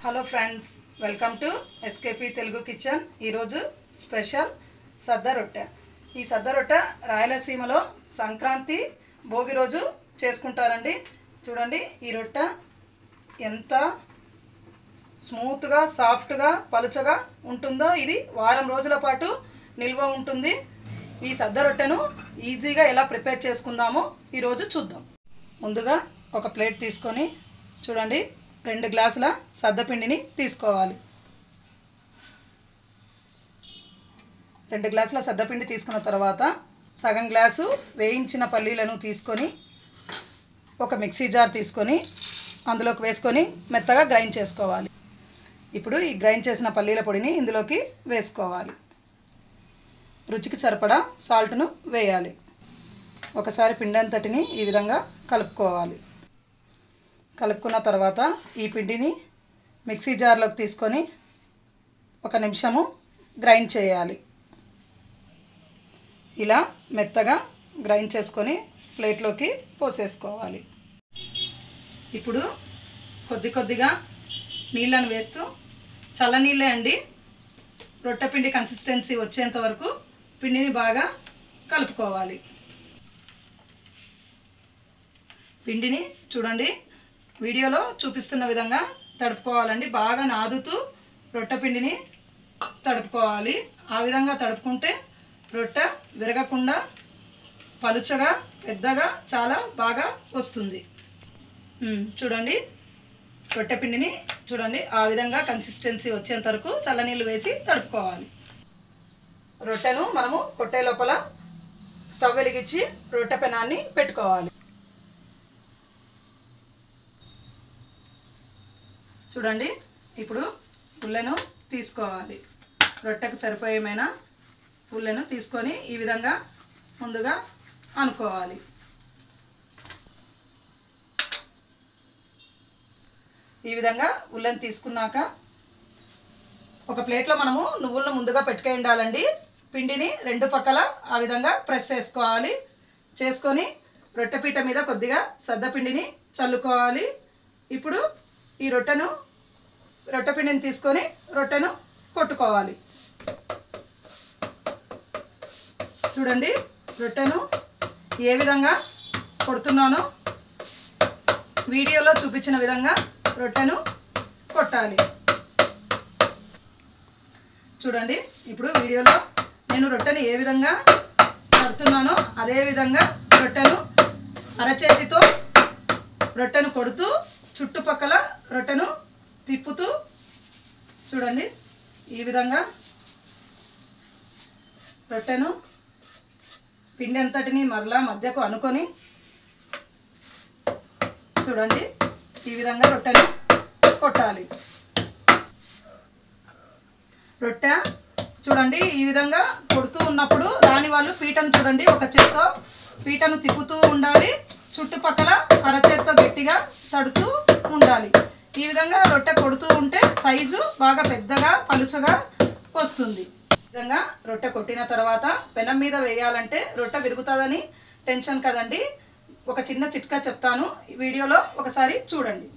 hello friends welcome to SKP Telugu kitchen ఈరోజు special సద్ద రొట్టె ఈ సద్ద రొట్టె రాయలసీమలో సంక్రాంతి భోగి రోజు చేసుకుంటారండి చూడండి ఈ రొట్టె ఎంత స్మూత్గా సాఫ్ట్గా పలుచగా ఉంటుందో ఇది వారం రోజుల పాటు నిల్వ ఉంటుంది ఈ సద్ద రొట్టెను ఈజీగా ఎలా ప్రిపేర్ చేసుకుందామో ఈరోజు చూద్దాం ముందుగా ఒక ప్లేట్ తీసుకొని చూడండి రెండు గ్లాసుల సద్దపిండిని తీసుకోవాలి రెండు గ్లాసుల సద్దపిండి తీసుకున్న తర్వాత సగం గ్లాసు వేయించిన పల్లీలను తీసుకొని ఒక మిక్సీ జార్ తీసుకొని అందులోకి వేసుకొని మెత్తగా గ్రైండ్ చేసుకోవాలి ఇప్పుడు ఈ గ్రైండ్ చేసిన పల్లీల పొడిని ఇందులోకి వేసుకోవాలి రుచికి సరిపడా సాల్ట్ను వేయాలి ఒకసారి పిండి అంతటిని ఈ విధంగా కలుపుకోవాలి కలుపుకున్న తర్వాత ఈ పిండిని మిక్సీ జార్లోకి తీసుకొని ఒక నిమిషము గ్రైండ్ చేయాలి ఇలా మెత్తగా గ్రైండ్ చేసుకొని ప్లేట్లోకి పోసేసుకోవాలి ఇప్పుడు కొద్ది కొద్దిగా నీళ్ళను వేస్తూ చల్లనీళ్ళే అండి రొట్టె పిండి కన్సిస్టెన్సీ వచ్చేంత వరకు పిండిని బాగా కలుపుకోవాలి పిండిని చూడండి వీడియోలో చూపిస్తున్న విధంగా తడుపుకోవాలండి బాగా నాదుతూ రొట్టె పిండిని తడుపుకోవాలి ఆ విధంగా తడుపుకుంటే రొట్టె విరగకుండా పలుచగా పెద్దగా చాలా బాగా వస్తుంది ఉమ్, చూడండి రొట్టె పిండిని చూడండి ఆ విధంగా కన్సిస్టెన్సీ వచ్చేంత వరకు చల్లనీళ్ళు వేసి తడుపుకోవాలి రొట్టెను మనము కొట్టే లోపల స్టవ్ వెలిగించి రొట్టె పెనాన్ని పెట్టుకోవాలి చూడండి ఇప్పుడు పుల్లెను తీసుకోవాలి రొట్టెకు సరిపోయేమైన పుల్లెను తీసుకొని ఈ విధంగా ముందుగా అనుకోవాలి ఈ విధంగా ఉల్లెని తీసుకున్నాక ఒక ప్లేట్లో మనము నువ్వులను ముందుగా పెట్టుకొని ఉండాలండి పిండిని రెండు పక్కల ఆ విధంగా ప్రెస్ చేసుకోవాలి చేసుకొని రొట్టెపీట మీద కొద్దిగా సద్దపిండిని చల్లుకోవాలి ఇప్పుడు ఈ రొట్టెను రొట్టె పిండిని తీసుకొని రొట్టెను కొట్టుకోవాలి చూడండి రొట్టెను ఏ విధంగా కొడుతున్నానో వీడియోలో చూపించిన విధంగా రొట్టెను కొట్టాలి చూడండి ఇప్పుడు వీడియోలో నేను రొట్టెని ఏ విధంగా కడుతున్నానో అదే విధంగా రొట్టెను అరచేతితో రొట్టెను కొడుతూ చుట్టుపక్కల రొట్టెను తిప్పుతూ చూడండి ఈ విధంగా రొట్టెను పిండి అంతటిని మరలా మధ్యకు అనుకొని చూడండి ఈ విధంగా రొట్టెను కొట్టాలి రొట్టె చూడండి ఈ విధంగా కొడుతూ ఉన్నప్పుడు రాని వాళ్ళు పీటను చూడండి ఒక చేత్తో పీటను తిప్పుతూ ఉండాలి చుట్టుపక్కల అరచేత్తో గట్టిగా తడుతూ ఉండాలి ఈ విధంగా రొట్టె కొడుతూ ఉంటే సైజు బాగా పెద్దగా పలుచగా వస్తుంది ఈ విధంగా రొట్టె కొట్టిన తర్వాత పెనం మీద వేయాలంటే రొట్టె విరుగుతుందని టెన్షన్ కదండి ఒక చిన్న చిట్కా చెప్తాను ఈ వీడియోలో ఒకసారి చూడండి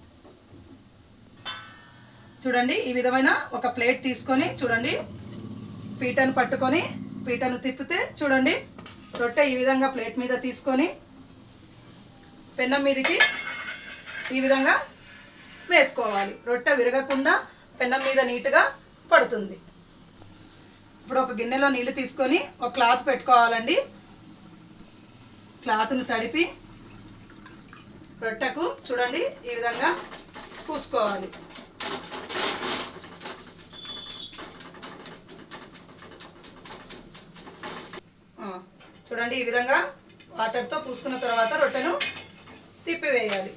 చూడండి ఈ విధమైన ఒక ప్లేట్ తీసుకొని చూడండి పీటను పట్టుకొని పీటను తిప్పితే చూడండి రొట్టె ఈ విధంగా ప్లేట్ మీద తీసుకొని పెన్నం మీదకి ఈ విధంగా వేసుకోవాలి రొట్టె విరగకుండా పెన్నం మీద నీట్గా పడుతుంది ఇప్పుడు ఒక గిన్నెలో నీళ్ళు తీసుకొని ఒక క్లాత్ పెట్టుకోవాలండి క్లాత్ను తడిపి రొట్టెకు చూడండి ఈ విధంగా పూసుకోవాలి ఆ, చూడండి ఈ విధంగా వాటర్తో పూసుకున్న తర్వాత రొట్టెను తిప్పివేయాలి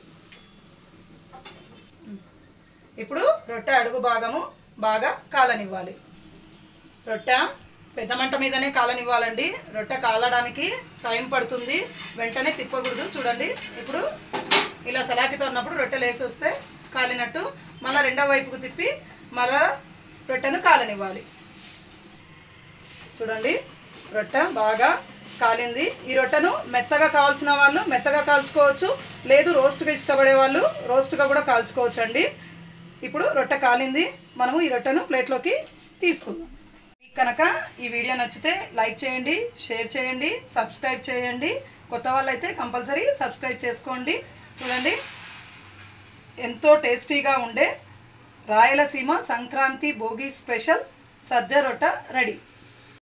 ఇప్పుడు రొట్టె అడుగు భాగము బాగా కాలనివ్వాలి రొట్టె పెద్ద మంట మీదనే కాలనివ్వాలండి రొట్టె కాలడానికి టైం పడుతుంది వెంటనే తిప్పకూడదు చూడండి ఇప్పుడు ఇలా సలాకితో ఉన్నప్పుడు రొట్టె లేసి వస్తే కాలినట్టు మళ్ళీ రెండో వైపుకు తిప్పి మళ్ళా రొట్టెను కాలనివ్వాలి చూడండి రొట్టె బాగా కాలింది ఈ రొట్టెను మెత్తగా కావాల్సిన వాళ్ళు మెత్తగా కాల్చుకోవచ్చు లేదు రోస్ట్గా ఇష్టపడే వాళ్ళు రోస్ట్గా కూడా కాల్చుకోవచ్చు అండి ఇప్పుడు రొట్టె కాలింది మనము ఈ రొట్టెను ప్లేట్లోకి తీసుకుందాం మీకు కనుక ఈ వీడియో నచ్చితే లైక్ చేయండి షేర్ చేయండి సబ్స్క్రైబ్ చేయండి కొత్త వాళ్ళైతే కంపల్సరీ సబ్స్క్రైబ్ చేసుకోండి చూడండి ఎంతో టేస్టీగా ఉండే రాయలసీమ సంక్రాంతి భోగి స్పెషల్ సజ్జ రొట్ట రెడీ